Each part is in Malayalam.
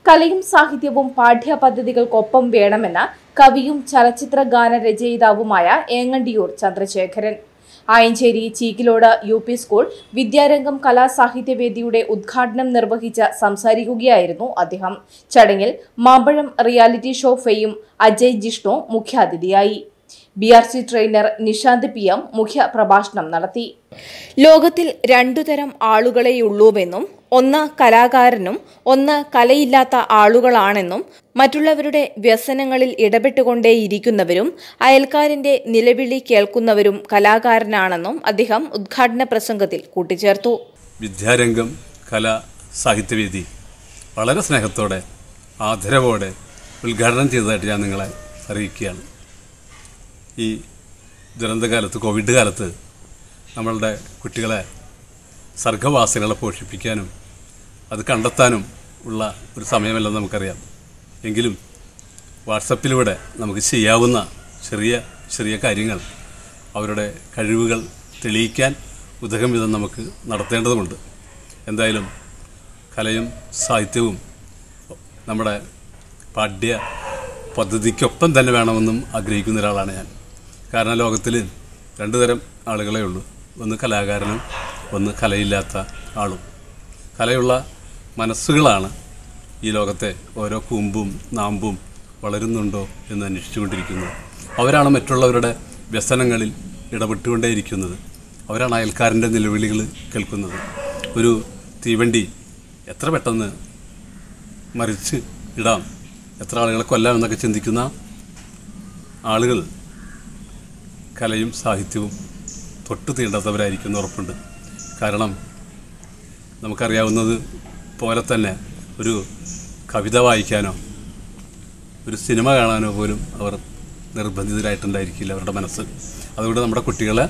കലയും സാഹിത്യവും പാഠ്യപദ്ധതികൾക്കൊപ്പം വേണമെന്ന് കവിയും ചലച്ചിത്ര ഗാന രചയിതാവുമായ Engandiyoor Chandrasekharan Ayancheri Cheekkilode U P school Vidyarangam കലാസാഹിത്യവേദിയുടെ ഉദ്ഘാടനം നിർവഹിച്ച് സംസാരിക്കുകയായിരുന്നു അദ്ദേഹം ചടങ്ങിൽ മാമ്പഴം റിയാലിറ്റി ഷോ ഫെയും അജയ് ജിഷ്ണു മുഖ്യാതിഥിയായി B R C trainer Nishanth P M മുഖ്യ പ്രഭാഷണം നടത്തി ലോകത്തിൽ രണ്ടുതരം ആളുകളെയുള്ളൂവെന്നും ഒന്ന് കലാകാരനും ഒന്ന് കലയില്ലാത്ത ആളുകളാണെന്നും മറ്റുള്ളവരുടെ വ്യസനങ്ങളിൽ ഇടപെട്ടുകൊണ്ടേയിരിക്കുന്നവരും അയൽക്കാരന്റെ നിലവിളി കേൾക്കുന്നവരും കലാകാരനാണെന്നും അദ്ദേഹം ഉദ്ഘാടന പ്രസംഗത്തിൽ കൂട്ടിച്ചേർത്തു വിദ്യാരംഗം കല സാഹിത്യവേദി വളരെ സ്നേഹത്തോടെ ആദരവോടെ ഉദ്ഘാടനം ചെയ്തതായിട്ട് ഞാൻ നിങ്ങളെ അറിയിക്കുകയാണ് ഈ ദുരന്തകാലത്ത് കോവിഡ് കാലത്ത് നമ്മളുടെ കുട്ടികളെ സർഗവാസനകളെ പോഷിപ്പിക്കാനും അത് കണ്ടെത്താനും ഉള്ള ഒരു സമയമല്ലെന്ന് നമുക്കറിയാം എങ്കിലും വാട്സപ്പിലൂടെ നമുക്ക് ചെയ്യാവുന്ന ചെറിയ ചെറിയ കാര്യങ്ങൾ അവരുടെ കഴിവുകൾ തെളിയിക്കാൻ ഉതകം വിധം നമുക്ക് നടത്തേണ്ടതുണ്ട് എന്തായാലും കലയും സാഹിത്യവും നമ്മുടെ പാഠ്യ പദ്ധതിക്കൊപ്പം തന്നെ വേണമെന്നും ആഗ്രഹിക്കുന്ന ഒരാളാണ് ഞാൻ കാരണം ലോകത്തിൽ രണ്ടു തരം ആളുകളേ ഉള്ളൂ ഒന്ന് കലാകാരനും ഒന്ന് കലയില്ലാത്ത ആളും കലയുള്ള മനസ്സുകളാണ് ഈ ലോകത്തെ ഓരോ കൂമ്പും നാമ്പും വളരുന്നുണ്ടോ എന്ന് അന്വേഷിച്ചുകൊണ്ടിരിക്കുന്നത് അവരാണ് മറ്റുള്ളവരുടെ വ്യസനങ്ങളിൽ ഇടപെട്ടുകൊണ്ടേയിരിക്കുന്നത് അവരാണ് അയൽക്കാരൻ്റെ നിലവിളികൾ കേൾക്കുന്നത് ഒരു തീവണ്ടി എത്ര പെട്ടെന്ന് മറിച്ച് ഇടാം എത്ര ആളുകളെ കൊല്ലാം എന്നൊക്കെ ചിന്തിക്കുന്ന ആളുകൾ കലയും സാഹിത്യവും തൊട്ട് തീണ്ടാത്തവരായിരിക്കും എന്ന് ഉറപ്പുണ്ട് കാരണം നമുക്കറിയാവുന്നത് പോലെ തന്നെ ഒരു കവിത വായിക്കാനോ ഒരു സിനിമ കാണാനോ പോലും അവർ നിർബന്ധിതരായിട്ടുണ്ടായിരിക്കില്ല അവരുടെ മനസ്സ് അതുകൊണ്ട് നമ്മുടെ കുട്ടികളെ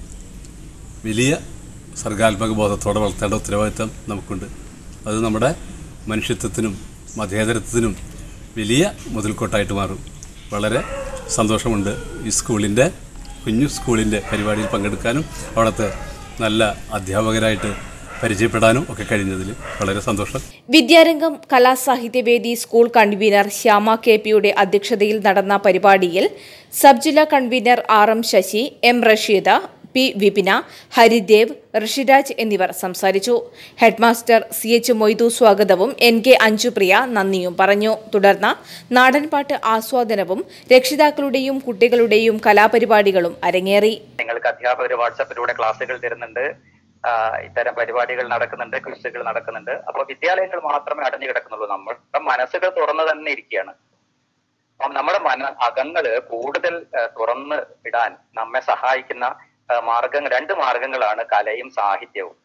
വലിയ സർഗാത്മക ബോധത്തോടെ വളർത്തേണ്ട ഉത്തരവാദിത്തം നമുക്കുണ്ട് അത് നമ്മുടെ മനുഷ്യത്വത്തിനും മതേതരത്വത്തിനും വലിയ മുതൽക്കോട്ടായിട്ട് മാറും വളരെ സന്തോഷമുണ്ട് ഈ സ്കൂളിൻ്റെ കുഞ്ഞു സ്കൂളിൻ്റെ പരിപാടിയിൽ പങ്കെടുക്കാനും അവിടുത്തെ നല്ല അധ്യാപകരായിട്ട് പരിചയപ്പെടാനും ഒക്കെ കഴിഞ്ഞതിൽ വളരെ സന്തോഷം Vidyarangam Kalasahithyavedi school convener Shyama K പിയുടെ അധ്യക്ഷതയിൽ നടന്ന പരിപാടിയിൽ സബ് ജില്ലാ convener R M Sasi M Rasheeda P Vipina Haridev Rishiraj എന്നിവർ സംസാരിച്ചു ഹെഡ്മാസ്റ്റർ സി എച്ച് മൊയ്തു സ്വാഗതവും എൻ കെ അഞ്ജുപ്രിയ നന്ദിയും പറഞ്ഞു തുടർന്ന് നാടൻപാട്ട് ആസ്വാദനവും രക്ഷിതാക്കളുടെയും കുട്ടികളുടെയും കലാപരിപാടികളും അരങ്ങേറി നിങ്ങൾക്ക് അധ്യാപകർ വാട്സപ്പിലൂടെ ക്ലാസ്സുകൾ തരുന്നുണ്ട് ആ, ഇത്തരം പരിപാടികൾ നടക്കുന്നുണ്ട് ക്വിസുകൾ നടക്കുന്നുണ്ട് അപ്പൊ വിദ്യാലയങ്ങൾ മാത്രമേ അടഞ്ഞു കിടക്കുന്നുള്ളൂ നമ്മുടെ മനസ്സുകൾ തുറന്നു തന്നെ ഇരിക്കുകയാണ് അപ്പം നമ്മുടെ മന അകങ്ങള് കൂടുതൽ ആ, തുറന്ന് ഇടാൻ നമ്മെ സഹായിക്കുന്ന ആ, മാർഗങ്ങൾ രണ്ട് മാർഗങ്ങളാണ് കലയും സാഹിത്യവും